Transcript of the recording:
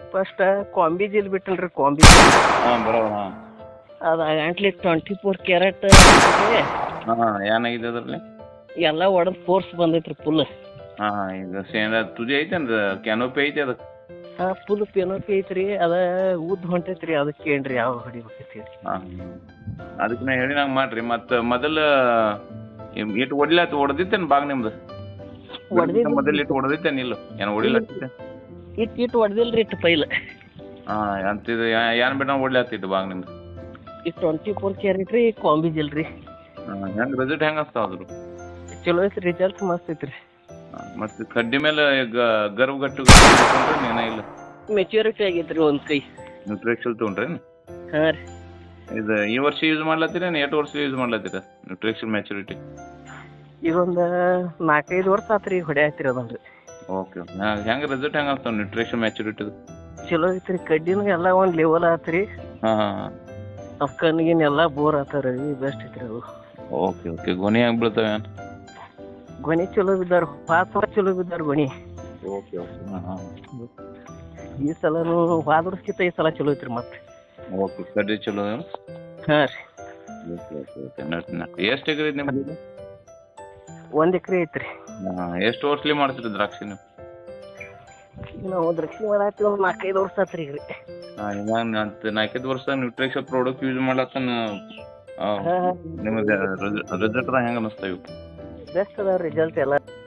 First ಕಾಂಬಿ ಜಿಲ್ ಬಿಟ್ಟಲ್ರಿ ಕಾಂಬಿ ಹಾಂ ಬರೋಣ ಹಾಂ ಅದು ಗಂಟ್ಲಿ ಟ್ವೆಂಟಿ ಫೋರ್ ಕ್ಯಾರೆಟ್ ಹಾಂ ಏನಾಗಿದೆ ಅದರಲ್ಲಿ ಎಲ್ಲ ಒಡದ್ ಫೋರ್ಸ್ ಬಂದೈತ್ರಿ ಫುಲ್ ಹಾಂ ಹಾಂ ಈಗ ಸೇನ ತುದಿ ಐತೇನ್ರಿ ಕ್ಯಾನೋಪಿ ಐತೆ ಅದಕ್ಕೆ ಹಾಂ ಫುಲ್ ಪೆನೋಪಿ ಐತ್ರಿ ಅದ ಉದ್ದ ಹೊಂಟೈತ್ರಿ ಅದಕ್ಕೆ ಏನ್ರಿ ಯಾವ ಹೊಡಿಬೇಕೈತಿ ಹಾಂ ಅದಕ್ಕೆ ನಾ ಹೇಳಿ ನಂಗೆ ಮಾಡ್ರಿ ಮತ್ತು ಮೊದಲು ಇಟ್ಟು ಹೊಡಿಲಾತ ಹೊಡೆದಿತ್ತೇನು ಬಾಗ್ ನಿಮ್ದು ಹೊಡ್ದಿದ್ದು- ಮೊದಲು ಇಟ್ಟು ಹೊಡೆದಿತ್ತೇನು ಇಲ್ಲ ಏನು ಹೊಡಿಲತ್ತಿತ್ತೆ ಇಟ್ಟು ಇಟ್ಟು ಹೊಡೆದಿಲ್ರಿ ಇಟ್ಟು ಪೈಲ ಹಾಂ ಅಂತಿದ್ದು ಏನು ಬಿಟ್ಟು ಹೊಡ್ಲಾತಿತ್ತು ಬಾಗ್ ನಿಮ್ದು ಈ ಟ್ವೆಂಟಿ ಫೋರ್ ಕ್ಯಾರೆಟ್ ರೀ ಕಾಂಬಿ ಜಿಲ್ ರೀ ಹಾಂ ಹೆಂಗೆ ರಿಸಲ್ಟ್ ಹೆಂಗೆ ಅನ್ಸ್ತಾವ ಅದ್ರ ಚಲೋ ಐತ್ರಿ ರಿಸಲ್ಟ್ ಮಸ್ತ್ ಐತ್ರಿ ಮತ್ತು ಕಡ್ಡಿ ಮೇಲೆ ಗರ್ವ್ ಗಟ್ಟು ಏನ ಇಲ್ಲ ಮೆಚ್ಯೂರಿಟಿ ಆಗೈತ್ರಿ ಒಂದ್ ಕೈ ನ್ಯೂಟ್ರಿಕ್ಷಲ್ ತೊಗೊಂಡ್ರೇನು ಹಾಂ ರೀ ಇದು ಈ ವರ್ಷ ಯೂಸ್ ಮಾಡ್ಲತ್ತೀರ ಎಷ್ಟು ವರ್ಷ ಯೂಸ್ ಮಾಡ್ಲತ್ತೀರ ನ್ಯೂಟ್ರಿಕ್ಷನ್ ಮ್ಯಾಚುರಿಟಿ ಈಗ ಒಂದು ನಾಲ್ಕೈದು ವರ್ಷ ಆತ್ರಿ ಈಗ ಹೊಡ್ಯಾತ್ರಿ ಅದನ್ರಿ ಓಕೆ ಹೆಂಗೆ ರಿಸಲ್ಟ್ ಹೆಂಗೆ ಅನ್ಸ್ತಾವ ನ್ಯೂಟ್ರಿಷನ್ ಮ್ಯಾಚುರಿಟಿದು ಚಲೋ ಐತ್ರಿ ಕಡ್ಡಿನೂ ಎಲ್ಲ ಒಂದ್ ಲೆವೆಲ್ ಆತ್ರಿ ಹಾಂ ಹಾಂ ಅವ್ ಕಣ್ಣಿಗಿನ್ ಎಲ್ಲ ಬೋರ್ ಆತಾರ ಬೆಸ್ಟ್ ಐತ್ರಿ ಅದು ಓಕೆ ಓಕೆ ಗೊನೆ ಹೆಂಗೆ ಬೀಳ್ತಾವೆ ಏನು ಗೊನಿ ಚಲೋ ಬಿದ್ದಾರ ಪಾತ್ ಚಲೋ ಬಿದ್ದಾರ ಗೊನಿ ಓಕೆ ಓಕೆ ಹಾಂ ಹಾಂ ಈ ಸಲನು ಹೋದ ವರ್ಷಕ್ಕಿಂತ ಈ ಸಲ ಚಲೋ ಐತ್ರಿ ಮತ್ತೆ ಓಕೆ ಕಡ್ಡಿ ಚಲೋ ಹಾಂ ರೀ ಓಕೆ ಓಕೆ ಓಕೆ ನಟ್ ನಟ್ ಎಷ್ಟು ಎಕರೆ ಐತೆ ನಿಮ್ಮದು ಒಂದ್ ಎಕರೆ ಐತ್ರಿ ಹಾಂ ಎಷ್ಟು ವರ್ಷಲಿ ಮಾಡ್ತೀರಿ ದ್ರಾಕ್ಷಿ ನೀವು ಈಗ ನಾವು ದ್ರಾಕ್ಷಿ ಮಾಡಾತಿ ಒಂದ್ ನಾಲ್ಕೈದು ವರ್ಷ ಆತ್ರಿ ಈಗ ರೀ ಹಾಂ ಇವಾಗ ಅಂತ ನಾಲ್ಕೈದು ವರ್ಷ ನ್ಯೂಟ್ರಿಷನ್ ಪ್ರಾಡಕ್ಟ್ ಯೂಸ್ ಮಾಡ್ಲತ್ತನ ಹಾ, ಹಾ. ನಿಮಗೆ ರಿಸಲ್ಟ್ ಹೆಂಗೆ ಅನ್ನಿಸ್ತಾವೆ ಬೆಸ್ಟ್ ಅದಾವ ರಿಸಲ್ಟ್ ಎಲ್ಲ